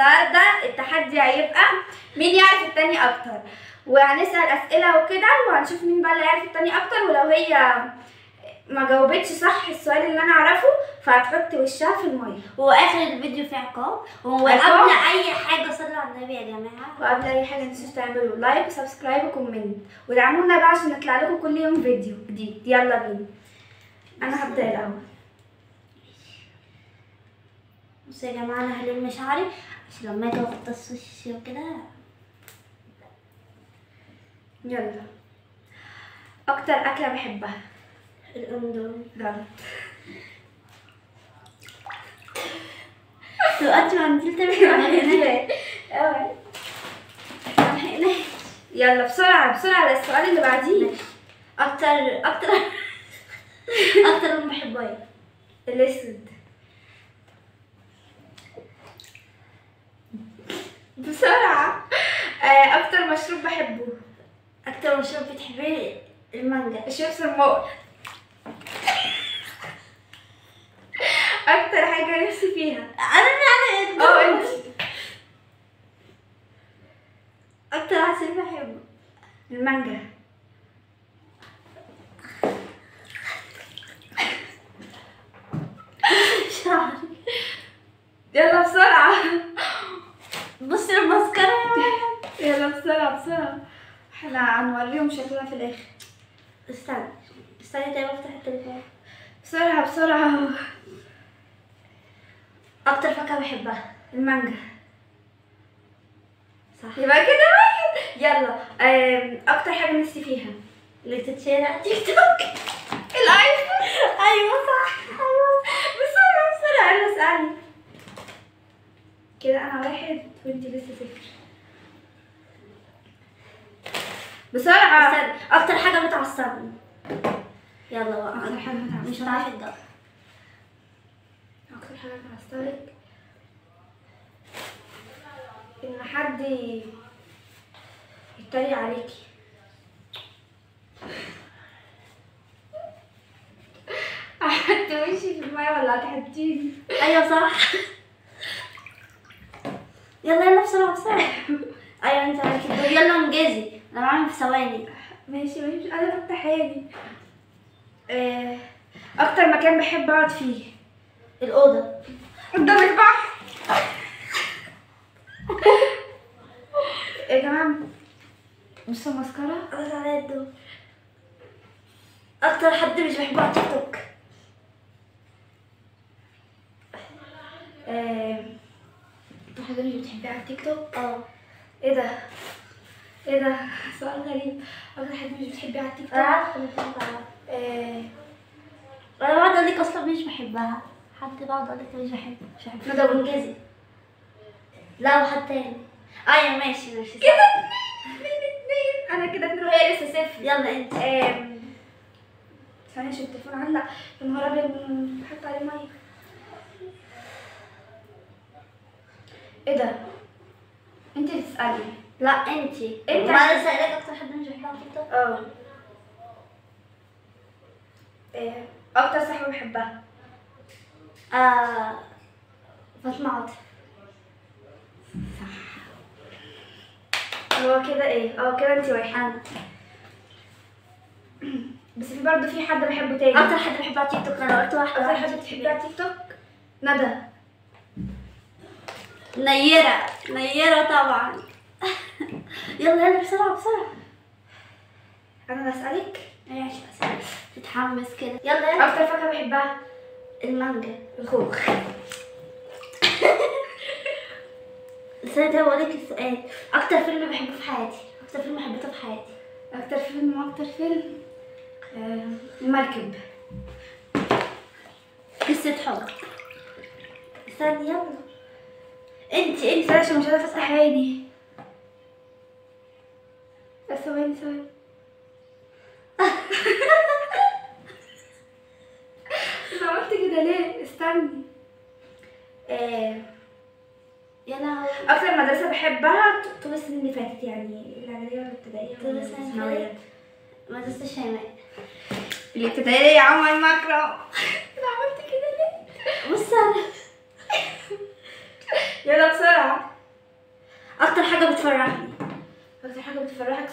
النهارده التحدي هيبقى مين يعرف التاني اكتر وهنسال اسئله وكده وهنشوف مين بقى اللي يعرف التاني اكتر ولو هي ما جاوبتش صح السؤال اللي انا اعرفه فهتحط وشها في الميه واخر الفيديو فيه عقاب وقبل عقاب؟ اي حاجه صلوا على النبي يا جماعه وقبل اي حاجه متنسوش تعملوا لايك وسبسكرايب وكومنت ودعمونا بقى عشان نطلع لكم كل يوم فيديو جديد يلا بينا انا هبدا الاول بصوا يا جماعه انا هلم شعري عشان لما اجي اغطس وشي وكده يلا اكتر اكله بحبها الاندومي غلط دلوقتي ما نزلت من أوي. يلا بسرعه بسرعه للسؤال اللي بعديه اكتر اكتر اكتر لون بحبه ايه الاسود بسرعه آه، اكتر مشروب بحبه اكتر مشروب بتحبيه المانجا شيبس الموت اكتر حاجه نفسي فيها انا يعني اه انت اكتر عسل بحبه المانجا شعري يلا بسرعه بصي الماسكارا يلا بسرعه بسرعه احنا هنوريهم شكلنا في الاخر استنى استنى تاني بفتح التليفون بسرعه بسرعه اكتر فاكهه بحبها المانجا صح يبقى كده واحد يلا آم، اكتر حاجه نفسي فيها اللي بتتشير على تيك توك الايفون ايوه صح ايوه بسرعه بسرعه يلا اسالي كده انا واحد وانتي لسه صفر بسرعه استنى اكتر حاجه بتعصبني يلا بقى أكتر حاجة بتعصبني. مش هتعرفي تجاوبي اكتر حاجه بتعصبك ان حد ي- يتريق عليكي هحط وشي في الميه ولا هتحطيني ايوه صح يلا يلا بسرعه بسرعه ايوه انت عليكي الدور يلا انجزي انا معاهم في ثواني ماشي ماشي انا بفتح عيني آه، اكتر مكان بحب اقعد فيه الاوضه قدام البحر يا جماعه بصوا المسكره انا عليا الدور اكتر حد مش بحبه على تيك توك آه، اكتر حاجه مش بتحبيها على التيك توك اه ايه ده ايه ده سؤال غريب اكتر حاجه مش بتحبيها على التيك انا توك عارفه انك انت عارفة. آه، انا بقعد اقول لك اصلا مش بحبها حد بقعد اقول لك مش بحب مش بحب ندى انجزي لا وحد تاني ايوه ماشي ماشي كده اتنين اتنين اتنين انا كده اتنين وهي لسه صفر يلا انت آم، ثانية عشان التليفون علق يا نهار ابيض بحط عليه ميه ايه ده؟ انت اللي تسألي لا انت انت ما عشان- انا سألك اكتر حد مش بحبها على تيك توك اه إيه، اكتر صاحبة بحبها آه فاطمة عاطف هو كده ايه؟ اه كده انت واحد انا بس في برضه في حد بحبه تاني اكتر حد بحبها على تيك توك انا قلت واحدة اكتر حد بتحبيه على تيك توك ندى نيرة نيرة طبعا يلا يلا بسرعة بسرعة انا بسألك ماشي بس تتحمس كده يلا يلا اكتر فاكهة بحبها المانجا الخوخ استنى ده بقول لك السؤال اكتر فيلم بحبه في حياتي اكتر فيلم حبيته في حياتي اكتر فيلم واكتر فيلم آه، المركب قصة حب استني يلا انت انت استنى عشان مش قادرة افتح عيني بس ثواني ثواني انت عملت كده ليه؟ استني آه، يلا اكتر مدرسة بحبها ط- طول السنين اللي فاتت يعني الاعدادية والابتدائية طول السنين اللي والثانوية. مدرسة الشيماء الابتدائية يا عمر مكرم انا عملت كده ليه؟ بص انا يلا بسرعة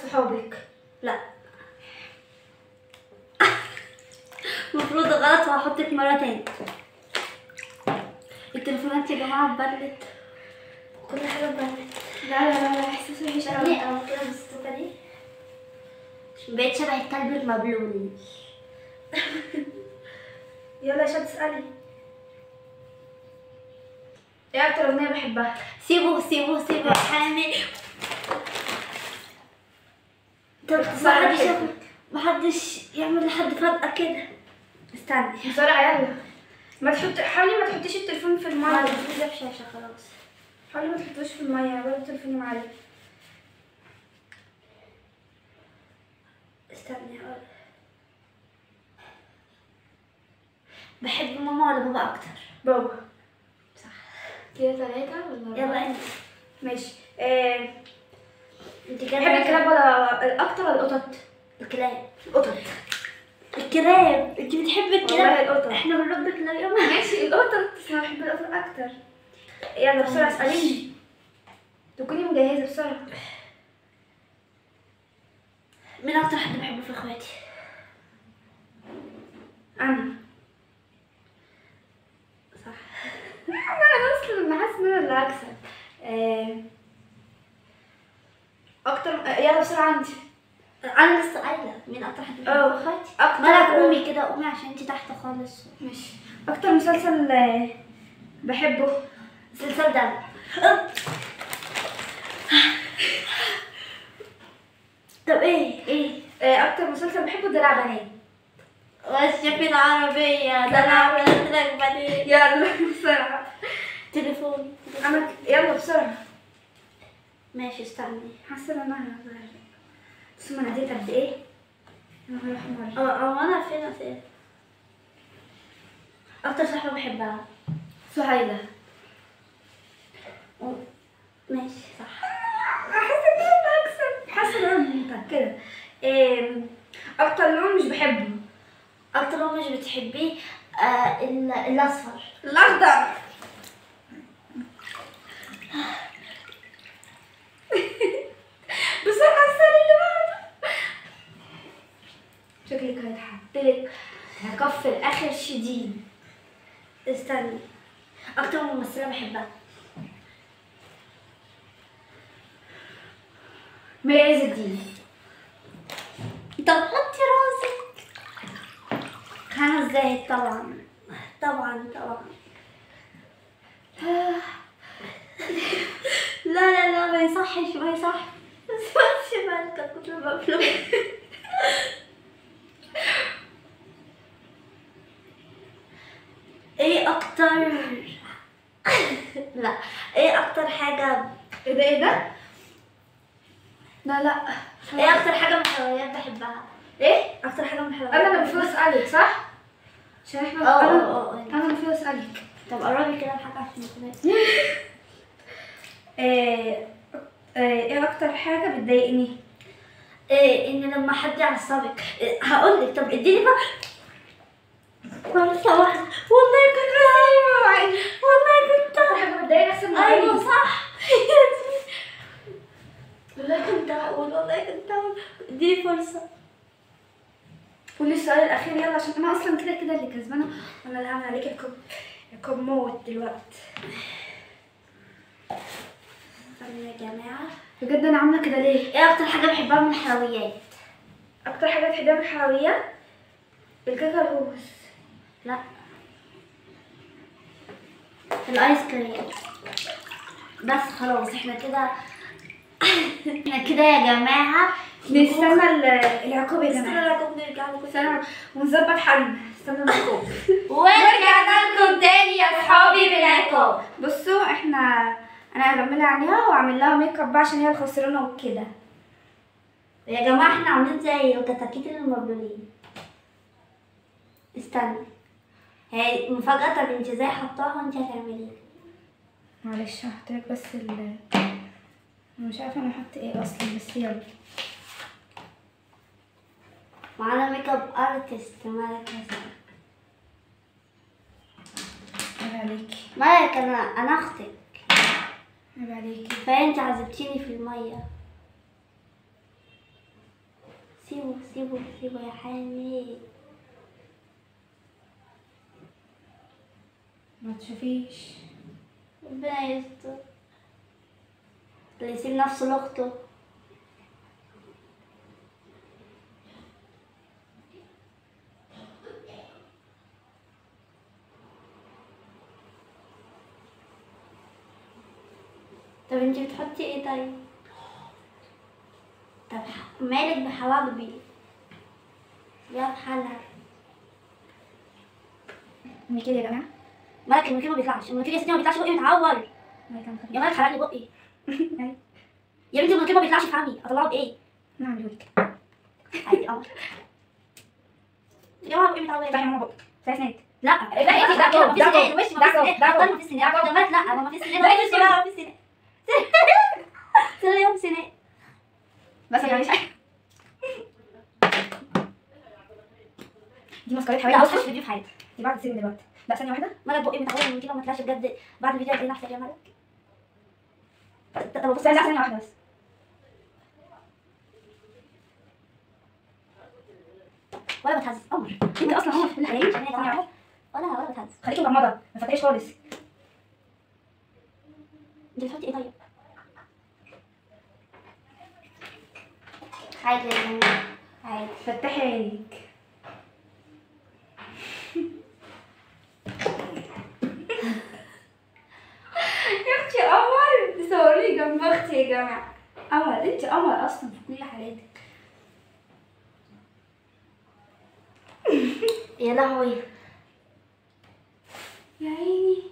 صحابك لا المفروض غلط وهحطك مرة تاني التليفونات يا جماعة اتبلت كل حاجة اتبلت لا لا لا لا احساس وحش قوي ليه أنا كده بالصوتة دي عشان بقيت شبه الكلب المبلول يلا يا شباب اسالي ايه اكتر اغنيه بحبها سيبه سيبه سيبه يا حامي طب باختصار محدش بحبك. ياخد- محدش يعمل لحد فجأة كده استني بسرعه يلا ما تحط حاولي ما تحطيش التليفون في ما الميه في شاشة خلاص حاولي ما تحطوش في الميه برضه تليفوني معايا استني هقول بحب ماما ولا بابا أكتر؟ بابا صح كده ثلاثة ولا يلا انت ماشي آه، انت بحب كده الكلاب ولا الأكتر ولا القطط؟ الكلاب القطط الكلاب انت بتحبي والله الكلاب القطط. احنا بنربي كلاب يا ماما ماشي القطط بس أنا بحب القطط أكتر يلا بسرعة اسأليني تكوني مجهزة بسرعة مين أكتر حد بحبه في اخواتي؟ أنا صح أنا أصلا أنا حاسة إن أنا اللي هكسب آه، أكتر آه، يلا بسرعة أنت انا لسه قايله مين اكتر حد بحبه اه. في اخواتي؟ أكتر مالك قومي كده قومي عشان انت تحت خالص ماشي أكتر مسلسل آه، بحبه سلسال دم طب ايه ايه آه، أكتر مسلسل بحبه دلع بنات والشيف العربية ده انا عملت لك بعدين يلا بسرعة تليفون أنا ك- يلا بسرعة ماشي استني حاسة إن أنا هغير. بس ما ناديت قد إيه؟ أنا هروح مرة اه اه انا فين اسئله اكتر صاحبه بحبها سهيلة اه، ماشي صح حاسة إن أنا هكسب حاسة إن أنا متأكدة إيه، أكتر لون مش بحبه اكتر لون مش بتحبيه آه ال- الاصفر الأخضر بسرعة السؤال اللي بعده شكلك هيتحطلك كف الآخر شديد استني اكتر ممثله بحبها مي عز الدين طب حطي راسك خمس دقايق طبعا طبعا طبعا لا لا لا ما يصحش ما يصحش ما يصحش بالك كنت بفلوس ايه اكتر لا ايه اكتر حاجة ايه ده ايه ده؟ لا لا ايه اكتر حاجة من الحلويات بحبها ايه؟ اكتر حاجة من الحلويات انا اللي المفروض اسألك صح؟ عشان احنا اه انا اه اه انا المفروض اسألك طب قربي كده الحاجة عشان تبقى ايه ايه اكتر حاجة بتضايقني؟ إيه ان لما حد يعصبك إيه هقول لك طب اديني بقى مرة واحدة والله كنت والله كنت اكتر حاجة بتضايقني احسن من ايوه غيري. صح والله كنت هقول والله كنت هقول اديني فرصة قولي السؤال الاخير يلا عشان انا اصلا كده كده اللي كسبانة وانا اللي هعمل عليك الكوب الكوب موت دلوقتي استنوا يا جماعة بجد انا عاملة كده ليه؟ ايه اكتر حاجة بحبها من الحلويات اكتر حاجة بتحبيها من الحلويات؟ الكاكا الهوس لا الايس كريم بس خلاص احنا كده احنا كده يا جماعة نستنى ال- العقاب يا استنى جماعة لكم نرجع لكم استنى ونظبط حالنا استنى العقاب ورجعنا لكم تاني يا صحابي بالعقاب بصوا احنا انا هكملها عليها واعمل لها ميك اب بقى عشان هي الخسرانه وكده يا جماعة احنا عاملين زي الكتاكيت المبلولين استنى هي مفاجأة طب انت ازاي حطاها وانت هتعملي معلش هحطلك بس ال انا مش عارفه انا احط ايه اصلا بس يلا معانا ميك اب ارتست مالك مثلا عيب عليكي مالك انا انا اختك عيب عليكي فانت عذبتيني في المية سيبه سيبه سيبه يا حامي ما تشوفيش ربنا يستر اللي يسيب نفسه لاخته طب انتي بتحطي ايه طيب طب ح- مالك بحواجبي يا بحالها من كده يا جماعه مالك المنكير ما بيطلعش المنكير يا ستي ما بيطلعش بقي متعور ما كان يا مالك حرقني بقي أيوة. يا بنتي المنكير ما بيطلعش فهمي اطلعه بايه نعمل لك عادي قمر يا جماعه بقي متعور ثاني ماما بقى ثلاث سنات لا لا انت ده ده ده ده ده وش ده ما ده في ده سنان ما في سنان ده ده لا ما في سنان ده ما في ده سنان ما في سنان سنان يوم سنان بس يا جماعه دي مسكرات لا حوالي اوحش نص فيديو في حياتي دي بعد السن دلوقتي لا ثانيه واحده مالك بقي متعور من كده وما طلعش بجد بعد الفيديو قد ايه نحسب يا مالك طب بص لا لا ثانيه واحده بس ولا بتهز قمر انت اصلا عمر في الحقيقه ثانية واحدة. ولا ولا بتهز خليكي مغمضه ما فتحيش خالص انت بتحطي ايه طيب؟ عادي يا جماعة عادي فتحي عينك يا اختي قمر تصوري جنب اختي يا جماعه قمر انت قمر اصلا في كل حالاتك يا لهوي يا عيني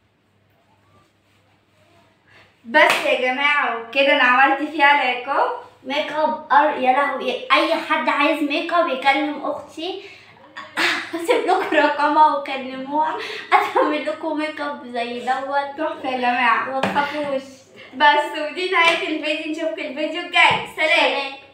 بس يا جماعه وكده انا عملت فيها العقاب ميك اب ار يا لهوي اي حد عايز ميك اب يكلم اختي هسيب لكم رقمها وكلموها اتعمل لكم ميك اب زي دوت تحفه يا جماعه ما تخافوش بس ودي نهايه الفيديو نشوفكم الفيديو الجاي سلام سلام